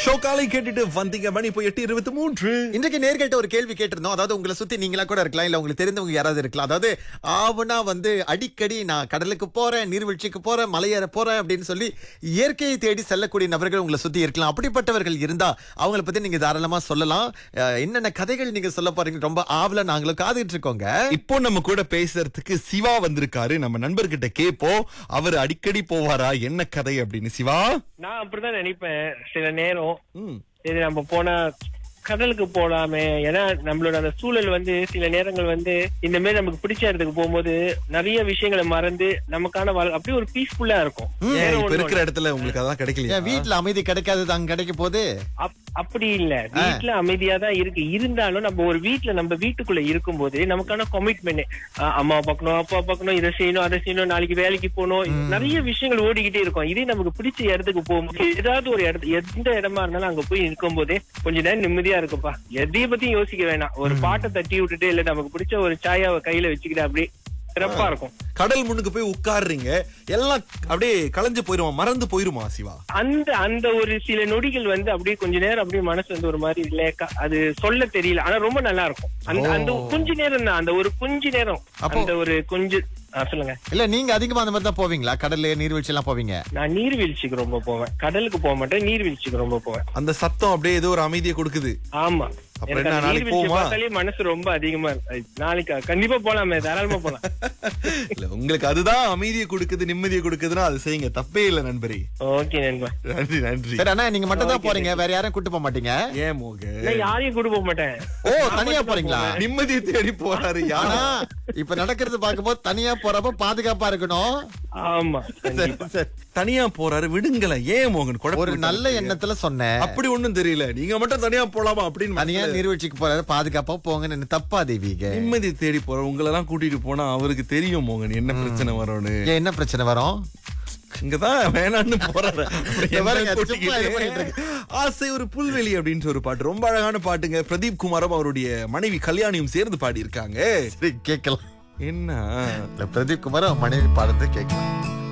Show காலை கேட்டுட்டு வந்தீங்க மணி இப்போ எட்டு இருபத்தி மூன்று இன்றைக்கு நேர்கள்ட்ட ஒரு கேள்வி கேட்டிருந்தோம் அதாவது உங்களை சுத்தி நீங்களா கூட இருக்கலாம் இல்ல உங்களுக்கு தெரிந்தவங்க யாராவது இருக்கலாம் அதாவது ஆவுனா வந்து அடிக்கடி நான் கடலுக்கு போறேன் நீர்வீழ்ச்சிக்கு போறேன் மலையேற போறேன் அப்படின்னு சொல்லி இயற்கையை தேடி செல்லக்கூடிய நபர்கள் உங்களை சுத்தி இருக்கலாம் அப்படிப்பட்டவர்கள் இருந்தா அவங்கள பத்தி நீங்க தாராளமா சொல்லலாம் அஹ், என்னென்ன கதைகள் நீங்க சொல்ல போறீங்க ரொம்ப ஆவல நாங்களும் காத்துட்டு இருக்கோங்க இப்போ நம்ம கூட பேசுறதுக்கு சிவா வந்திருக்காரு நம்ம நண்பர்கிட்ட கேப்போம் அவர் அடிக்கடி போவாரா என்ன கதை அப்படின்னு சிவா நான் அப்படிதான் நினைப்பேன் சில நேரம் ம். சரி நம்ம போனா கடலுக்கு போலாமே ஏன்னா நம்மளோட அந்த சூழல் வந்து சில நேரங்கள் வந்து இந்த மாதிரி நமக்கு பிடிச்ச இடத்துக்கு போகும்போது நிறைய விஷயங்களை மறந்து நமக்கான வாழ்- அப்படியே ஒரு பீஸ்ஃபுல்லா இருக்கும் ஏன் வேற இப்ப ஒண்ணும் இருக்கிற இடத்துல உங்களுக்கு அதெல்லாம் கிடைக்கலையா என் வீட்டுல அமைதி கிடைக்காதது அங்க கிடைக்க போது அப்- அப்படி இல்ல வீட்ல அமைதியா தான் இருக்கு இருந்தாலும் நம்ம ஒரு வீட்ல நம்ம வீட்டுக்குள்ள இருக்கும்போது நமக்கான கமிட்மெண்ட் அம்மா பார்க்கணும் அப்பா பார்க்கணும் இதை செய்யணும் அதை செய்யணும் நாளைக்கு வேலைக்கு போகணும் நிறைய விஷயங்கள் ஓடிக்கிட்டே இருக்கும் இதே நமக்கு பிடிச்ச இடத்துக்கு போகும்போது ஏதாவது ஒரு இடத்து எந்த இடமா இருந்தாலும் அங்க போய் நிற்கும் போதே கொஞ்ச நேரம் நிம்மதியா இருக்குப்பா எதைய பத்தியும் யோசிக்க வேணாம் ஒரு பாட்டை தட்டி விட்டுட்டு இல்ல நமக்கு பிடிச்ச ஒரு சாயாவை கையில வச்சுக்கிட்டு அப்படியே சிறப்பா இருக்கும் கடல் முன்னுக்கு போய் உட்கார்றீங்க எல்லாம் அப்படியே கலைஞ்சு போயிருமா மறந்து போயிருமா சிவா அந்த அந்த ஒரு சில நொடிகள் வந்து அப்படியே கொஞ்ச நேரம் அப்படியே மனசு வந்து ஒரு மாதிரி ரிலேக்கா அது சொல்ல தெரியல ஆனா ரொம்ப நல்லா இருக்கும் அந்த அந்த கொஞ்ச நேரம் தான் அந்த ஒரு கொஞ்ச நேரம் அப்போ- அந்த ஒரு கொஞ்ச ஆ, சொல்லுங்க இல்ல நீங்க அதிகமா அந்த மாதிரி தான் போவீங்களா கடல்ல நீர்வீழ்ச்சி எல்லாம் போவீங்க நான் நீர்வீழ்ச்சிக்கு ரொம்ப போவேன் கடலுக்கு போக மாட்டேன் நீர்வீழ்ச்சிக்கு ரொம்ப போவேன் அந்த சத்தம் அப்படியே ஏதோ ஒரு அமைதியை கொடுக்குது ஆமா அப்புறம் எனக்கு என்ன, அந்த நாளைக்கு நீர்வீழ்ச்சி போவோமா? பார்த்தாலே மனசு ரொம்ப அதிகமா இருக்கு நாளைக்கு கண்டிப்பா போலாமே தாராளமா போலாம் இல்ல உங்களுக்கு அதுதான் அமைதியை கொடுக்குது நிம்மதியை கொடுக்குதுன்னா அது செய்யுங்க தப்பே இல்ல நண்பரே ஓகே நண்பா நன்றி நன்றி சரி அண்ணா நீங்க மட்டும் தான் போறீங்க வேற யாரும் கூட்டு போக மாட்டீங்க ஏன் மோக நான் யாரையும் கூட்டு போக மாட்டேன் ஓ தனியா போறீங்களா நிம்மதியை தேடி போறாரு ஆனா யாரா இப்ப நடக்கிறது பார்க்கும்போது தனியா போறப்ப பாதுகாப்பா இருக்கணும் ஆமா சரி, சரி. தனியா போறாரு விடுங்களேன் ஏன் மோகன் குழப்பம் ஒரு நல்ல விட்டாரு? எண்ணத்துல சொன்னேன் அப்படி ஒண்ணும் தெரியல நீங்க மட்டும் தனியா போலாமா அப்படின்னு தனியா மனசுல நீர்வீழ்ச்சிக்கு போறாரு பாதுகாப்பா போங்கன்னு தப்பா தேவிக நிம்மதி தேடி போற உங்களை எல்லாம் கூட்டிட்டு போனா அவருக்கு தெரியும் மோகன் என்ன பிரச்சனை வரும்னு ஏன் என்ன பிரச்சனை வரும் இங்கதான் வேணான்னு போறாரு அப்படி இங்க பாருங்க, என்ன சும்மா இது பண்ணிட்டு கூட்டிக்கிட்டு? ஆசை ஒரு புல்வெளி அப்படின்ற ஒரு பாட்டு ரொம்ப அழகான பாட்டுங்க பிரதீப் குமாரும் அவருடைய மனைவி கல்யாணியும் சேர்ந்து பாடி இருக்காங்க சரி கேட்கலாம் என்ன இல்ல, பிரதீப் குமார் அவன் மனைவி பாடுறது கேட்கலாம்